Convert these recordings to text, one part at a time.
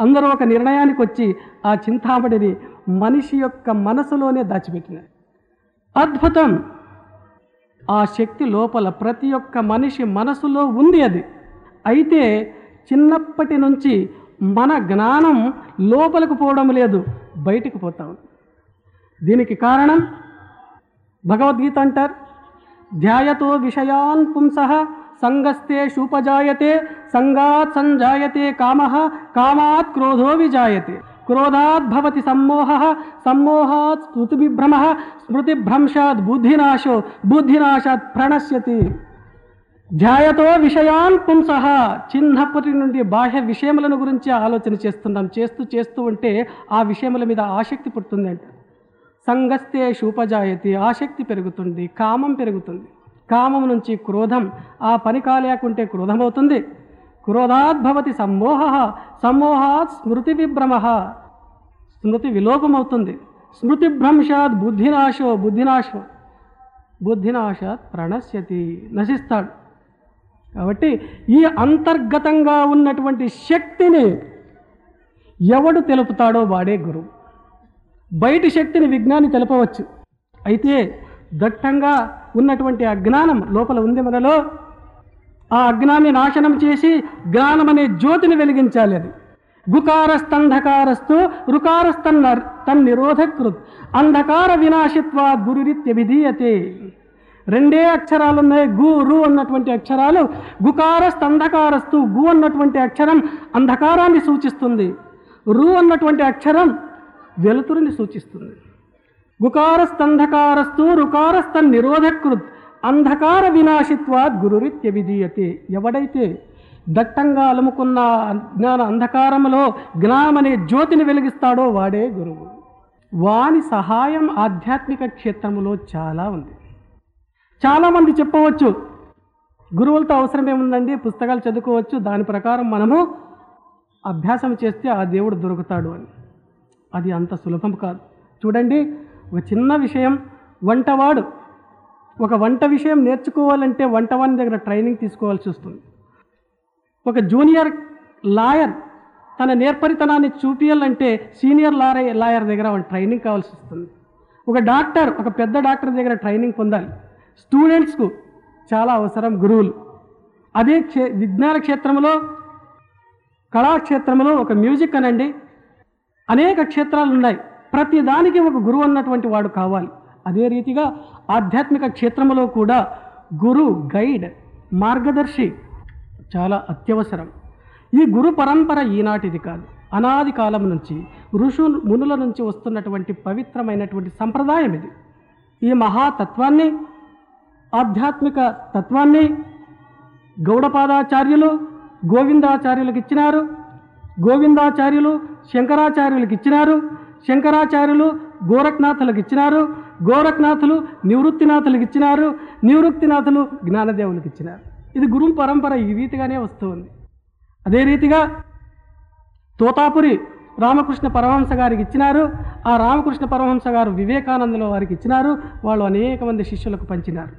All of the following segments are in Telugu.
అందరూ ఒక నిర్ణయానికి వచ్చి ఆ చింతామణిని మనిషి యొక్క మనసులోనే దాచిపెట్టినారు అద్భుతం ఆ శక్తి లోపల ప్రతి ఒక్క మనిషి మనసులో ఉంది అది అయితే చిన్నప్పటి నుంచి మన జ్ఞానం లోపలికి పోవడం లేదు బయటికి పోతా ఉంది దీనికి కారణం భగవద్గీత అంటారు ధ్యాయతో విషయాన్ పుంస సంగస్తే శూపజాయతే సంగాత్ సంజాయతే కామ కామాత్ క్రోధో విజాయతే క్రోధాత్ భవతి సమ్మోహ సమ్మోహాత్ స్మృతిభ్రమ స్మృతిభ్రంశాత్ బుద్ధినాశో బుద్ధినాశాత్ ప్రణశ్యతి ధ్యాయతో విషయాన్ పుంస చిన్నప్పటి నుండి బాహ్య విషయములను గురించి ఆలోచన చేస్తున్నాం చేస్తూ చేస్తూ ఉంటే ఆ విషయముల మీద ఆసక్తి పుడుతుంది అంట సంగస్తే శూపజాయతి ఆసక్తి పెరుగుతుంది కామం పెరుగుతుంది కామం నుంచి క్రోధం ఆ పని కాలేకుంటే క్రోధం అవుతుంది క్రోధాత్ భవతి సమ్మోహ సమ్మోహాత్ స్మృతి విభ్రమ స్మృతి విలోపమవుతుంది స్మృతి భ్రంశాత్ బుద్ధినాశో బుద్ధినాశో బుద్ధినాశాత్ ప్రణశ్యతి నశిస్తాడు కాబట్టి ఈ అంతర్గతంగా ఉన్నటువంటి శక్తిని ఎవడు తెలుపుతాడో వాడే గురువు బయటి శక్తిని విజ్ఞాని తెలపవచ్చు అయితే దట్టంగా ఉన్నటువంటి అజ్ఞానం లోపల ఉంది మనలో ఆ అజ్ఞాన్ని నాశనం చేసి జ్ఞానం అనే జ్యోతిని వెలిగించాలి అది గుకారస్తంధకారస్తు రుకారస్తన్న తన్నిరోధకృత్ అంధకార వినాశిత్వా గురురిత్యభిధీయతే రెండే అక్షరాలు ఉన్నాయి గు రు అన్నటువంటి అక్షరాలు గుకారస్తంధకారస్తు గు అన్నటువంటి అక్షరం అంధకారాన్ని సూచిస్తుంది రు అన్నటువంటి అక్షరం వెలుతురుని సూచిస్తుంది గుకారస్తంధకారస్తు రుకారస్తన్ నిరోధకృత్ అంధకార వినాశిత్వాత్ గురురిత్యవిధీయతే ఎవడైతే దట్టంగా అలుముకున్న జ్ఞాన అంధకారములో జ్ఞానం అనే జ్యోతిని వెలిగిస్తాడో వాడే గురువు వాని సహాయం ఆధ్యాత్మిక క్షేత్రములో చాలా ఉంది చాలామంది చెప్పవచ్చు గురువులతో అవసరం ఏముందండి పుస్తకాలు చదువుకోవచ్చు దాని ప్రకారం మనము అభ్యాసం చేస్తే ఆ దేవుడు దొరుకుతాడు అని అది అంత సులభం కాదు చూడండి ఒక చిన్న విషయం వంటవాడు ఒక వంట విషయం నేర్చుకోవాలంటే వంటవాని దగ్గర ట్రైనింగ్ తీసుకోవాల్సి వస్తుంది ఒక జూనియర్ లాయర్ తన నేర్పరితనాన్ని చూపించాలంటే సీనియర్ లాయర్ లాయర్ దగ్గర వాళ్ళ ట్రైనింగ్ కావాల్సి వస్తుంది ఒక డాక్టర్ ఒక పెద్ద డాక్టర్ దగ్గర ట్రైనింగ్ పొందాలి స్టూడెంట్స్కు చాలా అవసరం గురువులు అదే క్షే విజ్ఞాన క్షేత్రంలో కళాక్షేత్రంలో ఒక మ్యూజిక్ అనండి అనేక క్షేత్రాలు ఉన్నాయి ప్రతి దానికి ఒక గురువు అన్నటువంటి వాడు కావాలి అదే రీతిగా ఆధ్యాత్మిక క్షేత్రంలో కూడా గురు గైడ్ మార్గదర్శి చాలా అత్యవసరం ఈ గురు పరంపర ఈనాటిది కాదు అనాది కాలం నుంచి ఋషు మునుల నుంచి వస్తున్నటువంటి పవిత్రమైనటువంటి సంప్రదాయం ఇది ఈ మహాతత్వాన్ని ఆధ్యాత్మిక తత్వాన్ని గౌడపాదాచార్యులు గోవిందాచార్యులకు ఇచ్చినారు గోవిందాచార్యులు శంకరాచార్యులకు ఇచ్చినారు శంకరాచార్యులు గోరఖ్నాథులకు ఇచ్చినారు గోరఖ్నాథులు నివృత్తినాథులకు ఇచ్చినారు నివృత్తినాథులు జ్ఞానదేవులకు ఇచ్చినారు ఇది గురు పరంపర ఈ రీతిగానే వస్తుంది అదే రీతిగా తోతాపురి రామకృష్ణ పరమహంస గారికి ఇచ్చినారు ఆ రామకృష్ణ పరమహంస గారు వివేకానందుల వారికి ఇచ్చినారు వాళ్ళు అనేక మంది శిష్యులకు పంచినారు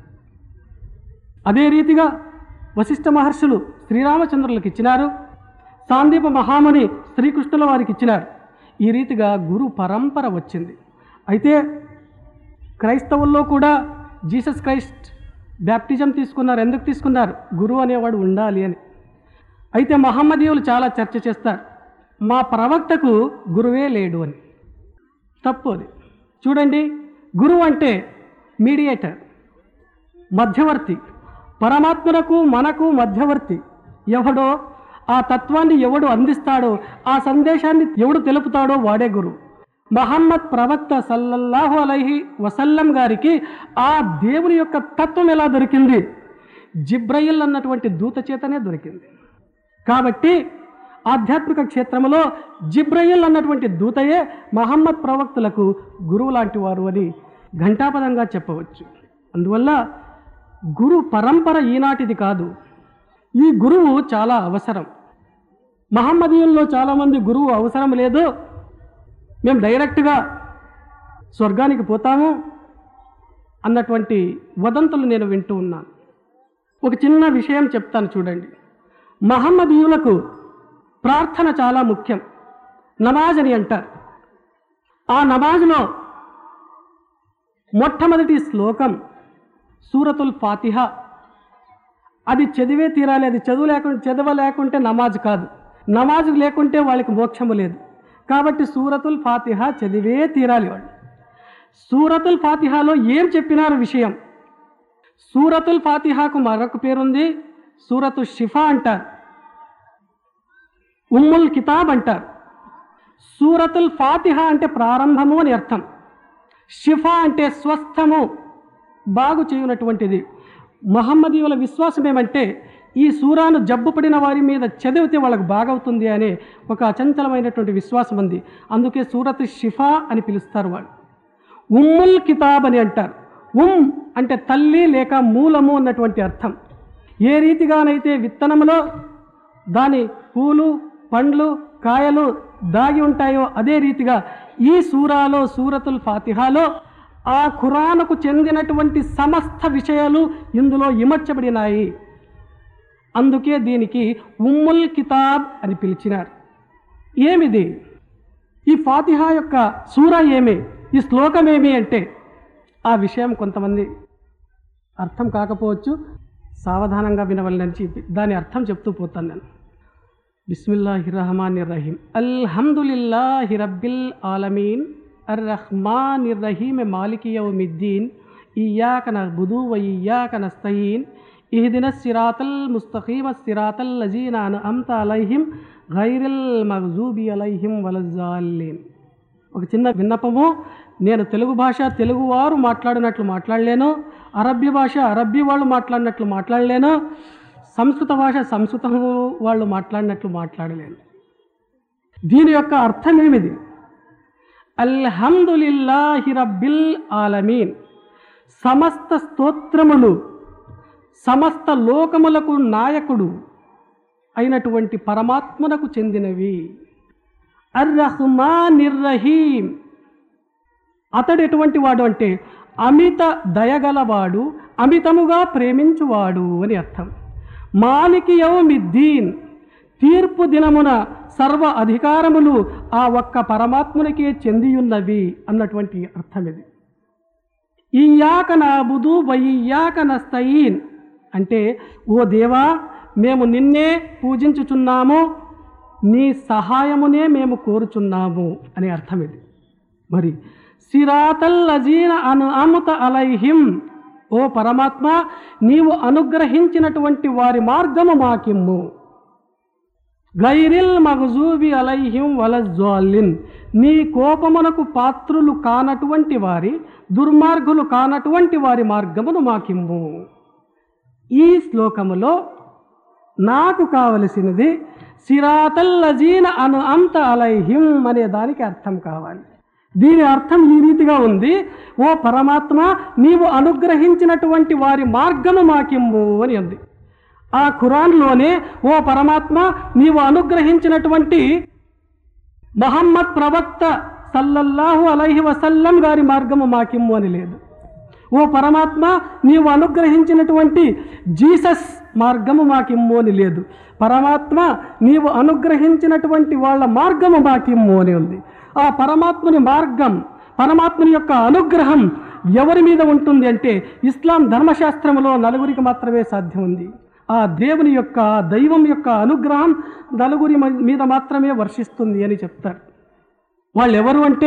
అదే రీతిగా వశిష్ఠ మహర్షులు శ్రీరామచంద్రులకు ఇచ్చినారు సాందీప మహాముని శ్రీకృష్ణుల వారికి ఇచ్చినారు ఈ రీతిగా గురు పరంపర వచ్చింది అయితే క్రైస్తవుల్లో కూడా జీసస్ క్రైస్ట్ బ్యాప్టిజం తీసుకున్నారు ఎందుకు తీసుకున్నారు గురువు అనేవాడు ఉండాలి అని అయితే మహమ్మదీయులు చాలా చర్చ చేస్తారు మా ప్రవక్తకు గురువే లేడు అని తప్పు అది చూడండి గురువు అంటే మీడియేటర్ మధ్యవర్తి పరమాత్మలకు మనకు మధ్యవర్తి ఎవడో ఆ తత్వాన్ని ఎవడు అందిస్తాడో ఆ సందేశాన్ని ఎవడు తెలుపుతాడో వాడే గురువు మహమ్మద్ ప్రవక్త సల్లల్లాహు అలైహి వసల్లం గారికి ఆ దేవుని యొక్క తత్వం ఎలా దొరికింది జిబ్రయిల్ అన్నటువంటి దూత చేతనే దొరికింది కాబట్టి ఆధ్యాత్మిక క్షేత్రంలో జిబ్రయిల్ అన్నటువంటి దూతయే మహమ్మద్ ప్రవక్తులకు గురువు లాంటి వారు అని ఘంటాపదంగా చెప్పవచ్చు అందువల్ల గురు పరంపర ఈనాటిది కాదు ఈ గురువు చాలా అవసరం మహమ్మదీయుల్లో చాలామంది గురువు అవసరం లేదు మేము డైరెక్ట్గా స్వర్గానికి పోతాము అన్నటువంటి వదంతులు నేను వింటూ ఉన్నాను ఒక చిన్న విషయం చెప్తాను చూడండి మహమ్మదీయులకు ప్రార్థన చాలా ముఖ్యం నమాజ్ అని అంటారు ఆ నమాజ్లో మొట్టమొదటి శ్లోకం సూరతుల్ ఫాతిహ అది చదివే తీరాలి అది చదువు లేకుండా చదవ లేకుంటే నమాజ్ కాదు నమాజ్ లేకుంటే వాళ్ళకి మోక్షము లేదు కాబట్టి సూరతుల్ ఫాతిహ చదివే తీరాలి వాళ్ళు సూరతుల్ ఫాతిహాలో ఏం చెప్పినారు విషయం సూరతుల్ ఫాతిహాకు మరొక పేరుంది సూరతు షిఫా అంటారు ఉమ్ముల్ కితాబ్ అంటారు సూరతుల్ ఫాతిహ అంటే ప్రారంభము అని అర్థం షిఫా అంటే స్వస్థము బాగు చేయునటువంటిది మహమ్మదీయుల విశ్వాసం ఏమంటే ఈ సూరాను జబ్బు పడిన వారి మీద చదివితే వాళ్ళకు బాగవుతుంది అనే ఒక అచంచలమైనటువంటి విశ్వాసం ఉంది అందుకే సూరత్ షిఫా అని పిలుస్తారు వాళ్ళు ఉమ్ముల్ కితాబ్ అని అంటారు ఉమ్ అంటే తల్లి లేక మూలము అన్నటువంటి అర్థం ఏ రీతిగానైతే విత్తనంలో దాని పూలు పండ్లు కాయలు దాగి ఉంటాయో అదే రీతిగా ఈ సూరాలో సూరతుల్ ఫాతిహాలో ఆ ఖురానుకు చెందినటువంటి సమస్త విషయాలు ఇందులో ఇమర్చబడినాయి అందుకే దీనికి ఉమ్ముల్ కితాబ్ అని పిలిచినారు ఏమిది ఈ ఫాతిహా యొక్క సూర ఏమి ఈ శ్లోకం ఏమి అంటే ఆ విషయం కొంతమంది అర్థం కాకపోవచ్చు సావధానంగా వినవలనని చెప్పి దాని అర్థం చెప్తూ పోతాను నేను బిస్మిల్లాహి రహమాన్ రహీం అల్హమ్దులిల్లాహి రబ్బిల్ ఆలమీన్ అర్ రహమాన్ రహీం మాలికి యౌమిద్దీన్ ఇయ్యాక నబుదు వ ఇయ్యాక నస్తయీన్ ఇహ్దిన సిరాతల్ ముస్తఖీమ సిరాతల్ లజీన అన్అమ్త అలైహిం గైరిల్ మగ్జూబి అలైహిం వలజాలీన్ ఒక చిన్న విన్నపము నేను తెలుగు భాష తెలుగువారు మాట్లాడినట్లు మాట్లాడలేను అరబ్బీ భాష అరబ్బీ వాళ్ళు మాట్లాడినట్లు మాట్లాడలేను సంస్కృత భాష సంస్కృత వాళ్ళు మాట్లాడినట్లు మాట్లాడలేను దీని యొక్క అర్థం ఏమిది అల్హమ్దులిల్లాహి రబ్బిల్ ఆలమీన్ సమస్త స్తోత్రములు సమస్త లోకములకు నాయకుడు అయినటువంటి పరమాత్మనకు చెందినవి అర్రహ్మానిర్రహీం అతడు ఎటువంటి వాడు అంటే అమిత దయగలవాడు అమితముగా ప్రేమించువాడు అని అర్థం మాలికి యౌమిద్దీన్ తీర్పు దినమున సర్వ అధికారములు ఆ ఒక్క పరమాత్మునికే చెందియున్నవి అన్నటువంటి అర్థం ఇది ఇయ్యాక నాబుదు వయ్యాక నస్తయీన్ అంటే ఓ దేవా మేము నిన్నే పూజించుచున్నాము నీ సహాయమునే మేము కోరుచున్నాము అనే అర్థం ఇది మరి సిరాతల్ అజీన అను అముత అలైహిం ఓ పరమాత్మ నీవు అనుగ్రహించినటువంటి వారి మార్గము మాకిమ్ము గైరిల్ మగజూబి అలైహిం వలజ్వాలిన్ నీ కోపమునకు పాత్రులు కానటువంటి వారి దుర్మార్గులు కానటువంటి వారి మార్గమును మాకిమ్ము ఈ శ్లోకములో నాకు కావలసినది సిరాతల్లజీన అను అంత అలైహిం అనే దానికి అర్థం కావాలి దీని అర్థం ఈ రీతిగా ఉంది ఓ పరమాత్మ నీవు అనుగ్రహించినటువంటి వారి మార్గము మాకిమ్ము అని ఉంది ఆ ఖురాన్లోనే ఓ పరమాత్మ నీవు అనుగ్రహించినటువంటి మహమ్మద్ ప్రవక్త సల్లల్లాహు అలైహి వసల్లం గారి మార్గము మాకిమ్ము అని లేదు ఓ పరమాత్మ నీవు అనుగ్రహించినటువంటి జీసస్ మార్గము మాకిమ్ము అని లేదు పరమాత్మ నీవు అనుగ్రహించినటువంటి వాళ్ళ మార్గము మాకిమ్ము అని ఉంది ఆ పరమాత్ముని మార్గం పరమాత్ముని యొక్క అనుగ్రహం ఎవరి మీద ఉంటుంది అంటే ఇస్లాం ధర్మశాస్త్రంలో నలుగురికి మాత్రమే సాధ్యం ఉంది ఆ దేవుని యొక్క ఆ దైవం యొక్క అనుగ్రహం నలుగురి మ- మీద మాత్రమే వర్షిస్తుంది అని చెప్తారు వాళ్ళు ఎవరు అంటే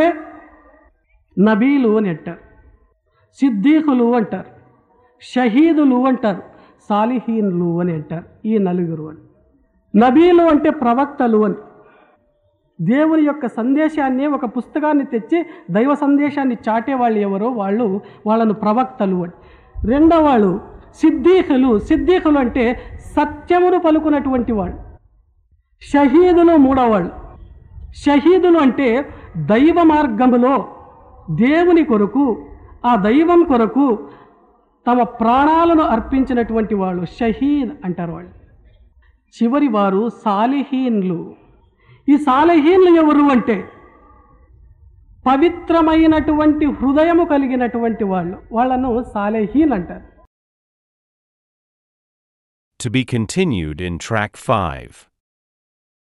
నబీలు అని అంటారు సిద్దీకులు అంటారు షహీదులు అంటారు సాలిహీన్లు అని అంటారు ఈ నలుగురు అని నబీలు అంటే ప్రవక్తలు అని దేవుని యొక్క సందేశాన్ని ఒక పుస్తకాన్ని తెచ్చి దైవ సందేశాన్ని చాటే వాళ్ళు ఎవరో వాళ్ళు వాళ్ళను ప్రవక్తలు అని రెండో వాళ్ళు సిద్దీకులు సిద్దీకులు అంటే సత్యమును పలుకున్నటువంటి వాళ్ళు షహీదులు మూడోవాళ్ళు షహీదులు అంటే దైవ మార్గములో దేవుని కొరకు ఆ దైవం కొరకు తమ ప్రాణాలను అర్పించినటువంటి వాళ్ళు షహీద్ అంటారు వాళ్ళు చివరి వారు సాలిహీన్లు ఈ సాలిహీన్లు ఎవరు అంటే పవిత్రమైనటువంటి హృదయము కలిగినటువంటి వాళ్ళు వాళ్ళను సాలిహీన్ అంటారు To be continued in track 5.